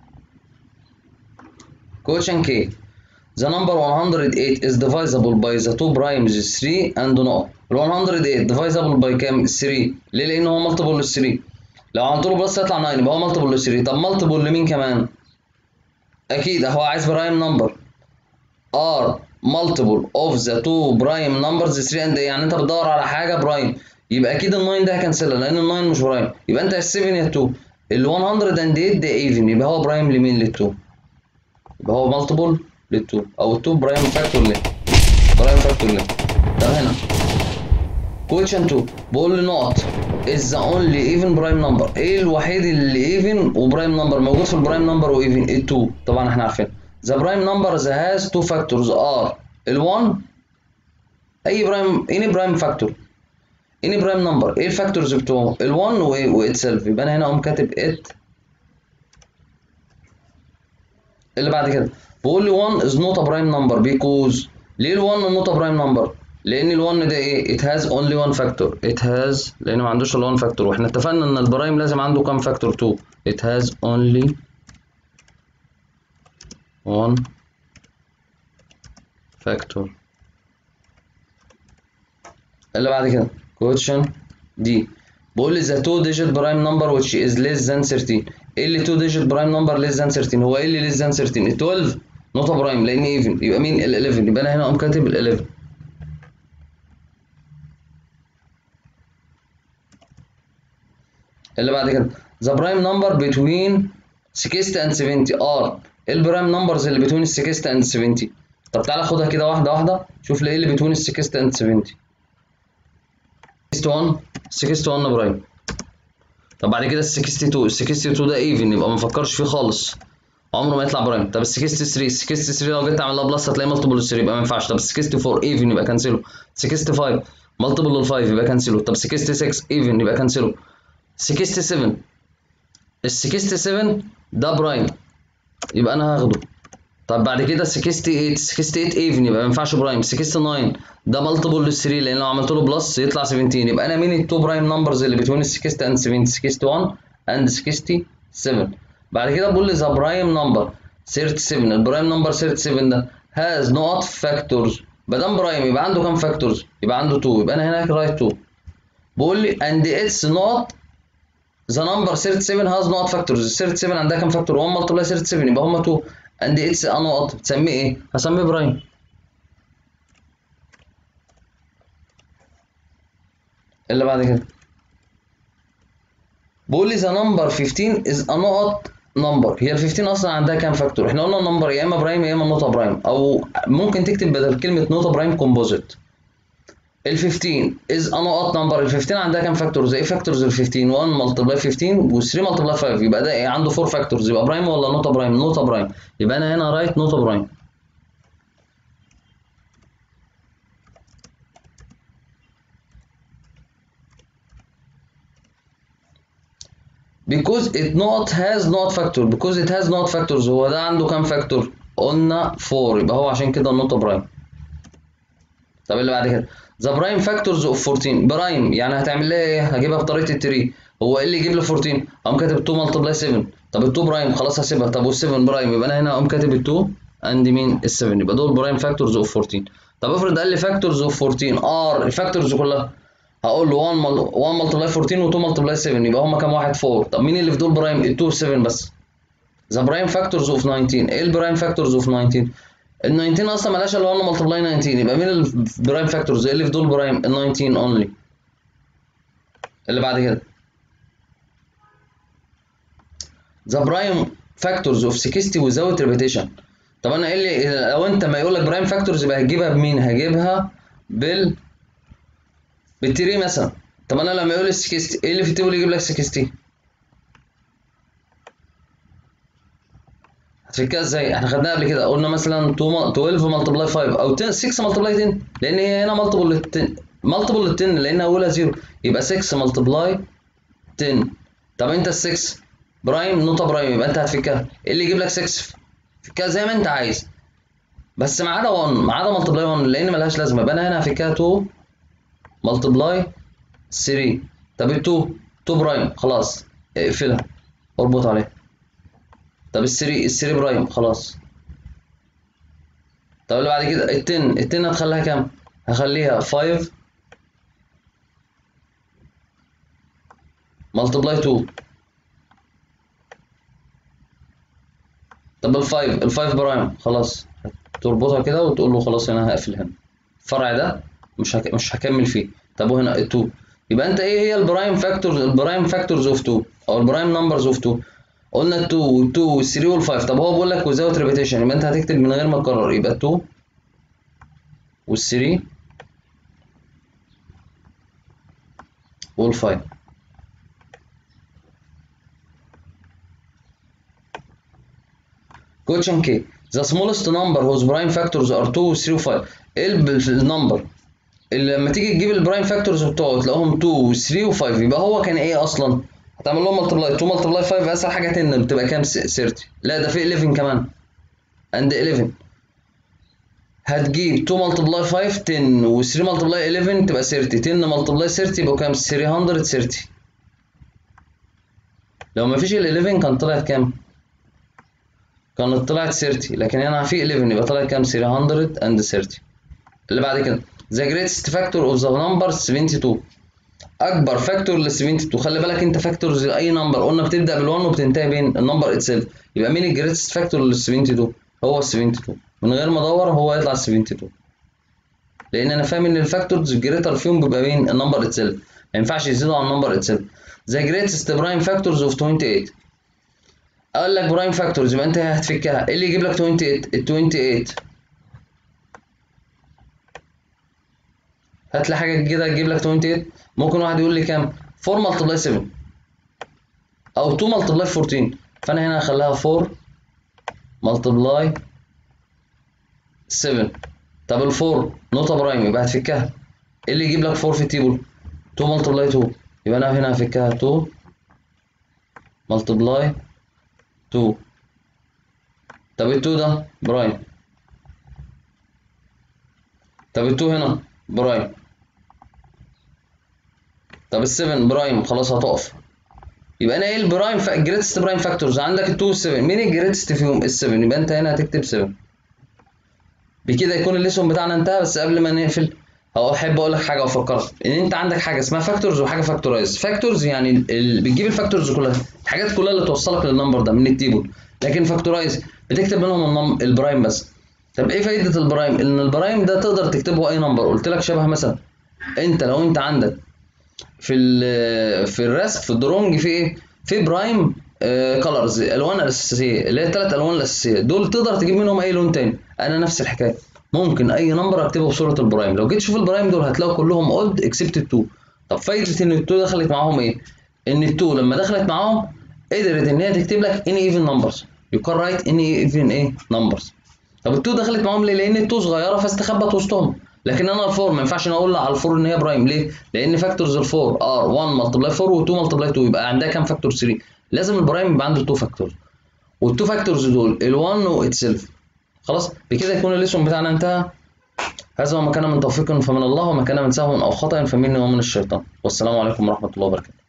question K the number 108 is divisible by the two primes 3 and no ال 108 divisible by كام 3 ليه لان هو مالتيبل لل 3 لو عملت له بلس يطلع 9 يبقى هو مالتيبل لل 3 طب مالتيبل لمين كمان اكيد هو عايز برايم نمبر are multiple of the two prime numbers 3 and يعني انت بتدور على حاجه برايم يبقى اكيد ال 9 ده هكنسلها لان ال 9 مش برايم يبقى انت يا 7 يا 2 ال 108 ده ايفن يبقى هو برايم لمين لل 2 يبقى هو مالتيبل لل 2 او ال 2 برايم فاكتور ليه برايم فاكتور ليه طب هنا question 2 بقول لي نقط is the only even prime number ايه الوحيد اللي even وبرايم نمبر موجود في البرايم نمبر وايفن ال 2 طبعا احنا عارفين the prime number that has two factors are ال 1 اي برايم any prime factor any prime number ايه الفاكتورز بتوعه ال 1 و itself يبقى انا هنا اقوم كاتب it اللي بعد كده بقول لي 1 is not a prime number because ليه ال 1 not a prime number لان ال 1 ده ايه it has only one factor it has لان ما عندوش الا one factor واحنا اتفقنا ان البرايم لازم عنده كام فاكتور 2 it has only one factor اللي بعد كده question دي بقول لي the two digit prime number which is less than 13 ايه اللي two digit prime number less than 13 هو ايه اللي less than 13 ال 12 نوت برايم لان even يبقى مين ال 11 يبقى انا هنا اقوم كاتب ال 11 اللي بعد كده the prime number between 60 and 70 are البرايم نمبرز اللي between ال 60 and 70 طب تعالى خدها كده واحده واحده شوف لي ايه اللي between ال 60 and 70 61 61 برايم طب بعد كده ال 62 ال 62 ده ايفن يبقى ما نفكرش فيه خالص عمره ما يطلع برايم طب ال 63 ال 63 لو جيت تعمل لها بلس هتلاقي مالتيبل لل 3 يبقى ما ينفعش طب ال 64 ايفن يبقى كنسله 65 مالتيبل لل 5 يبقى كنسله طب 66 ايفن يبقى كنسله 67 ال 67 ده برايم يبقى انا هاخده طب بعد كده 68 68 ايفن يبقى ما ينفعش برايم 69 ده مالتيبل لل 3 لان لو عملت له بلس يطلع 17 يبقى انا مين التو برايم نمبرز اللي بتوين ال 60 اند 70 61 اند 67 بعد كده بقول لي ذا برايم نمبر 37 البرايم نمبر 37 ده هاز نوت فاكتورز ما دام برايم يبقى عنده كام فاكتورز يبقى عنده 2 يبقى انا هنا رايت 2 بقول لي اند اتس نوت ذا نمبر 37 هاز نوت فاكتورز 37 عندها كام فاكتور 1 ملتبلاي 37 يبقى هم 2 اند اتس نقط تسميه ايه هسميه برايم اللي بعد كده بقول لي ذا نمبر 15 از ا نقط نمبر هي ال 15 اصلا عندها كام فاكتور احنا قلنا النمبر يا اما برايم يا اما نوتا برايم او ممكن تكتب بدل كلمه نوتا برايم كومبوزيت ال 15 از ا نقط نمبر ال 15 عندها كام فاكتورز ايه فاكتورز ال 15 1 ملتبلاي 15 و 3 ملتبلاي 5 يبقى ده ايه عنده 4 فاكتورز يبقى برايم ولا نوتا برايم نوتا برايم يبقى انا هنا رايت نوتا برايم because it not has not factor because it has not factors هو ده عنده كام فاكتور قلنا 4 يبقى هو عشان كده النقطة برايم طب اللي بعد كده the prime factors of 14 برايم يعني هتعمل لها ايه هجيبها بطريقة التري هو ايه اللي يجيب لي 14 اقوم كاتب 2 ملتبلاي 7 طب ال 2 برايم خلاص هسيبها طب وال 7 برايم يبقى انا هنا اقوم كاتب ال 2 عند مين ال 7 يبقى دول برايم فاكتورز اوف 14 طب افرض قال لي فاكتورز اوف 14 ار الفاكتورز كلها هقول له 1 مل... 1 ملتبلاي 14 و2 ملتبلاي 7 يبقى هما كام واحد 4 طب مين اللي في دول برايم 2 7 بس ذا برايم فاكتورز اوف 19 ايه البرايم فاكتورز اوف 19 ال 19 اصلا مالهاش الا 1 ملتبلاي 19 يبقى مين البرايم فاكتورز ايه اللي في دول برايم ال 19 اونلي اللي بعد كده ذا برايم فاكتورز اوف 60 without repetition طب انا ايه اللي لو انت ما يقول لك برايم فاكتورز يبقى هتجيبها بمين هجيبها بال بالتري مثلا طب انا لما يقول لي 60 ايه اللي في التيبل يجيب لك 60 هتفكها ازاي احنا خدناها قبل كده قلنا مثلا 12 ملتبلاي 5 او 10 6 ملتبلاي 10 لان هي هنا ملتبل لل 10 ملتبل لل 10 لان اولها 0 يبقى 6 ملتبلاي 10 طب انت ال 6 برايم نقطه برايم يبقى انت هتفكها ايه اللي يجيب لك 6 فكها زي ما انت عايز بس ما عدا 1 ما عدا ملتبلاي 1 لان ملهاش لازمه يبقى انا هنا هفكها 2 ملتبلاي 3 طب ال 2 2 برايم خلاص اقفلها اربط عليها طب ال 3 ال 3 برايم خلاص طب اللي بعد كده ال 10 ال 10 هتخليها كام؟ هخليها 5 ملتبلاي 2 طب ال 5 ال 5 برايم خلاص تربطها كده وتقول له خلاص انا هقفل هنا الفرع ده مش هك... مش هكمل فيه طب وهنا ال 2 يبقى انت ايه هي البرايم فاكتورز البرايم فاكتورز اوف 2 او البرايم نمبرز اوف 2 قلنا ال 2 وال 2 وال 3 وال 5 طب هو بيقول لك without repetition يبقى انت هتكتب من غير ما تكرر يبقى 2 وال 3 وال 5 Question K The smallest number whose prime factors are 2 3 و 5 ايه النمبر اللي لما تيجي تجيب البرايم فاكتورز بتوعه تلاقيهم 2 و 3 و 5 يبقى هو كان ايه اصلا؟ هتعمل لهم ملتبلاي 2 ملتبلاي 5 اسهل حاجه 10 بتبقى كام 30 لا ده في 11 كمان عند 11 هتجيب 2 ملتبلاي 5 10 و 3 ملتبلاي 11 تبقى 30 10 ملتبلاي 30 يبقى كام 330 لو مفيش ال 11 كان طلعت كام؟ كانت طلعت 30 لكن هنا في 11 يبقى طلعت كام 330 اللي بعد كده the greatest factor of the number 72 اكبر فاكتور لل 72 خلي بالك انت فاكتورز لاي نمبر قلنا بتبدا بال1 وبتنتهي بين النمبر اتسيلف يبقى مين الجريتست فاكتور لل 72 هو ال 72 من غير ما ادور هو يطلع 72 لان انا فاهم ان الفاكتورز الجريتر فيهم بيبقى بين النمبر اتسيلف ما ينفعش يزيدوا عن النمبر اتسيلف the greatest prime factors of 28 قال لك برايم فاكتورز يبقى انت هتفكها ايه اللي يجيب لك 28 ال 28 هات لي حاجه كده تجيب لك 28 ممكن واحد يقول لي كام 4 ملتبلاي 7 او 2 ملتبلاي 14 فانا هنا هخليها 4 ملتبلاي 7 طب ال 4 نقطه برايم يبقى هتفكها ايه اللي يجيب لك 4 في التيبل 2 ملتبلاي 2 يبقى انا هنا هفكها 2 ملتبلاي 2 طب ال 2 ده برايم طب ال 2 هنا برايم طب ال 7 برايم خلاص هتقف يبقى انا ايه البرايم فا... الجريتست برايم فاكتورز عندك ال 2 وال 7 مين الجريتست فيهم ال 7 يبقى انت هنا هتكتب 7 بكده يكون الليسون بتاعنا انتهى بس قبل ما نقفل او احب اقول لك حاجه وافكرك ان انت عندك حاجه اسمها فاكتورز وحاجه فاكتورايز فاكتورز يعني ال... بتجيب الفاكتورز كلها الحاجات كلها اللي توصلك للنمبر ده من التيبل لكن فاكتورايز بتكتب منهم النم... البرايم بس طب ايه فايده البرايم ان البرايم ده تقدر تكتبه اي نمبر قلت لك شبه مثلا انت لو انت عندك في ال في الرسم في الدرونج في ايه في برايم كلرز الوان الاساسيه اللي هي الثلاث الوان الاساسيه دول تقدر تجيب منهم اي لون تاني انا نفس الحكايه ممكن اي نمبر اكتبه بصوره البرايم لو جيت تشوف البرايم دول هتلاقوا كلهم اولد اكسبت 2 طب فايده ان ال 2 دخلت معاهم ايه ان ال 2 لما دخلت معاهم قدرت ان هي تكتب لك ان ايفن نمبرز يو كان رايت ان ايفن ايه نمبرز طب ال 2 دخلت معاهم ليه لان ال 2 صغيره فاستخبت وسطهم لكن انا الفور ما ينفعش اقول على الفور ان هي برايم ليه؟ لان فاكتورز الفور ار 1 ملتبلاي 4 و2 ملتبلاي 2 يبقى عندها كام فاكتور 3 لازم البرايم يبقى عنده 2 فاكتورز وال2 فاكتورز دول ال1 واتسيلف خلاص بكده يكون الليسون بتاعنا انتهى هذا وما كان من توفيق فمن الله وما كان من سهو او خطا فمني ومن الشيطان والسلام عليكم ورحمه الله وبركاته